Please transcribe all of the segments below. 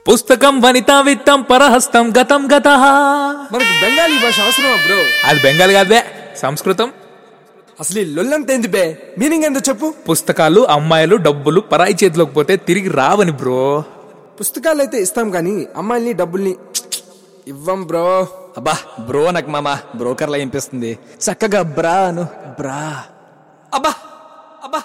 పుస్తకం వనితా విత్తం పరహస్తం గతం గత మనకు బెంగాలీ భాష అవసరమా బ్రో అది బెంగాల్ కాదే సంస్కృతం అసలు ఈ లొల్లంత ఏంది బే మీనింగ్ ఏందో చెప్పు పుస్తకాలు అమ్మాయిలు డబ్బులు పరాయి చేతిలోకి పోతే తిరిగి రావని బ్రో పుస్తకాలు అయితే ఇస్తాం కానీ అమ్మాయిల్ని డబ్బుల్ని ఇవ్వం బ్రో అబ్బా బ్రో నాకు మామ బ్రోకర్లా వినిపిస్తుంది చక్కగా బ్రా అను బ్రా అబ్బా అబ్బా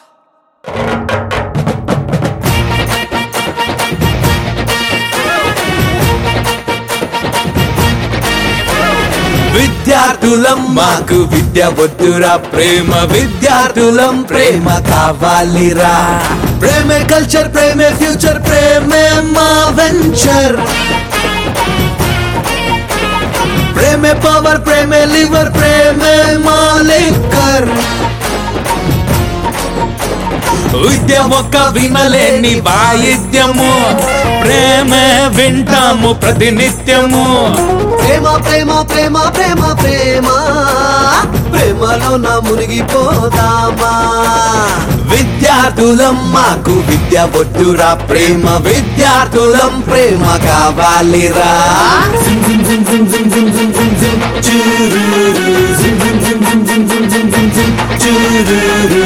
విద్యార్థులం మాకు విద్య వద్దురా ప్రేమ విద్యార్థులం ప్రేమ కావాలిరా ప్రేమే కల్చర్ ప్రేమే ఫ్యూచర్ ప్రేమే మా వెంచర్ ప్రేమే పవర్ ప్రేమే లివర్ ప్రేమే మా లిక్కర్ విద్య ఒక్క వినలేని వాయిద్యము ప్రేమే వింటాము ప్రతినిత్యము ప్రేమ ప్రేమ ప్రేమ ప్రేమ ప్రేమ ప్రేమలో నా మునిగిపోదామా విద్యార్థులం మాకు విద్య వద్దురా ప్రేమ విద్యార్థులం ప్రేమ కావాలిరా చురురు, చురురు.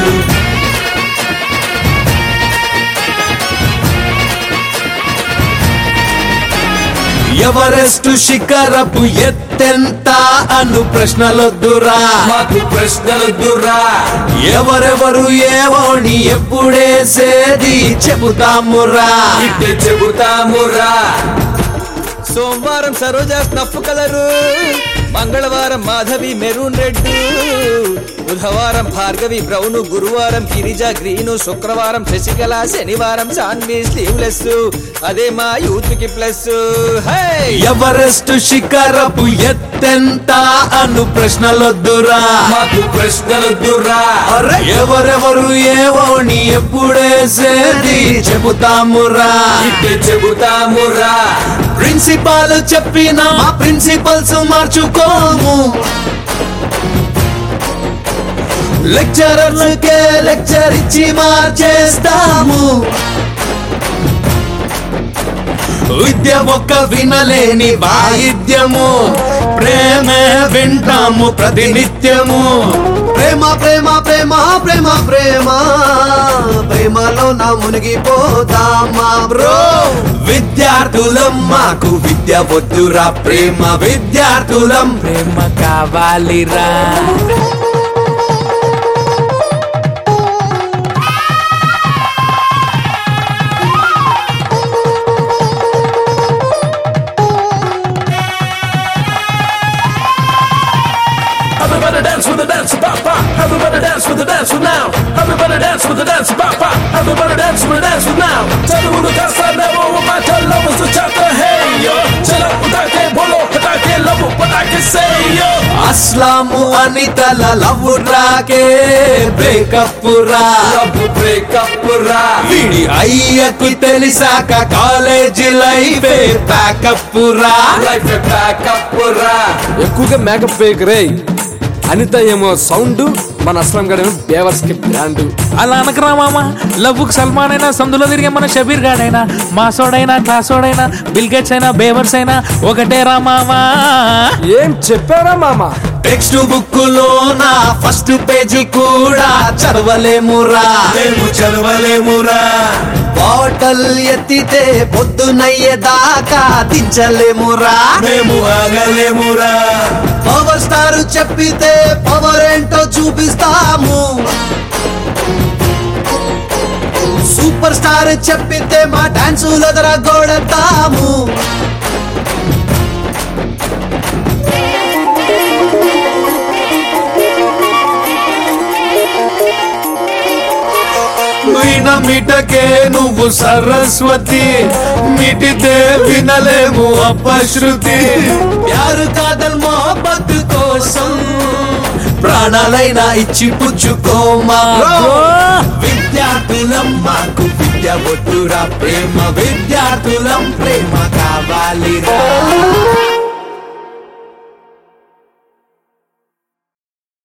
ఎవరెస్ట్ శిఖరపు ఎత్తెంత అను ప్రశ్నలొద్దురా మాకు ప్రశ్నలొద్దురా ఎవరెవరు ఏవోని ఎప్పుడేసేది చెబుతామురా ఇట్టే చెబుతామురా సోమవారం సరోజా స్నఫ్ కలరు మంగళవారం మాధవి మెరూన్ రెడ్ బుధవారం భార్గవి బ్రౌన్ గురువారం గిరిజ గ్రీన్ శుక్రవారం శశికళ శనివారం సాన్వి స్లీవ్లెస్ అదే మా యూత్ కి ప్లస్ హై ఎవరెస్ట్ శిఖరపు ఎత్తెంత అను ప్రశ్నలొద్దురా మాకు ప్రశ్నలొద్దురా ఎవరెవరు ఏవోని ఎప్పుడేసేది చెబుతామురా ఇట్టే చెబుతామురా ప్రిన్సిపాల్ చెప్పిన మా ప్రిన్సిపల్స్ మార్చుకోము లెక్చరర్లకే లెక్చర్ ఇచ్చి మార్చేస్తాము విద్య ఒక్క వినలేని వాయిద్యము ప్రేమే వింటాము ప్రతినిత్యము ప్రేమ ప్రేమ ప్రేమ ప్రేమ ప్రేమ ప్రేమలో నా మునిగిపోదామా బ్రో విద్యార్థులం మాకు విద్య వద్దురా ప్రేమ విద్యార్థులం ప్రేమ కావాలిరా Everybody dance with the dance papa. Everybody dance with the dance with now. Everybody dance with the dance papa. Everybody dance with the dance with now. Tell them who the cast I never with my tell lovers to chapter hey yo. Tell up what I can bolo, what I can love, what I can say yo. అస్లాము అనితల love రాకే breakup రా love breakup రా వీడి అయ్యకు తెలిసాక college life packup రా life packup రా ఎక్కువగా మేకప్ వేయకరే అనిత ఏమో సౌండ్ మన అస్లాం గడ ఏమో బేవర్స్ కి బ్రాండ్ అలా అనకరా మామ లవ్వుకు సల్మాన్ అయినా సందులో తిరిగే మన షబీర్ గాడైనా మాసోడైనా క్లాసోడైనా బిల్ గేట్స్ అయినా బేవర్స్ అయినా ఒకటే రా మామా ఏం చెప్పారా మామ టెక్స్ట్ బుక్ లోన ఫస్ట్ పేజీ కూడా చదవలేమురా మేము చదవలేమురా బాటల్ ఎత్తితే పొద్దునయ్యేదాకా దించలేమురా మేము ఆగలేమురా పవర్ స్టార్ చెప్పితే పవర్ ఏంటో చూపిస్తాము సూపర్ స్టార్ చెప్పితే మా డాన్సుల దగ్గర గోడతాము మీన మిటకే నువ్వు సరస్వతి మిటితే వినలేము అపశృతి ప్యారు కాదల్ మొహబ్బత్ కోసం ప్రాణాలైనా ఇచ్చి పుచ్చుకోమా విద్యార్థులం మాకు విద్య వద్దురా ప్రేమ విద్యార్థులం ప్రేమ కావాలిరా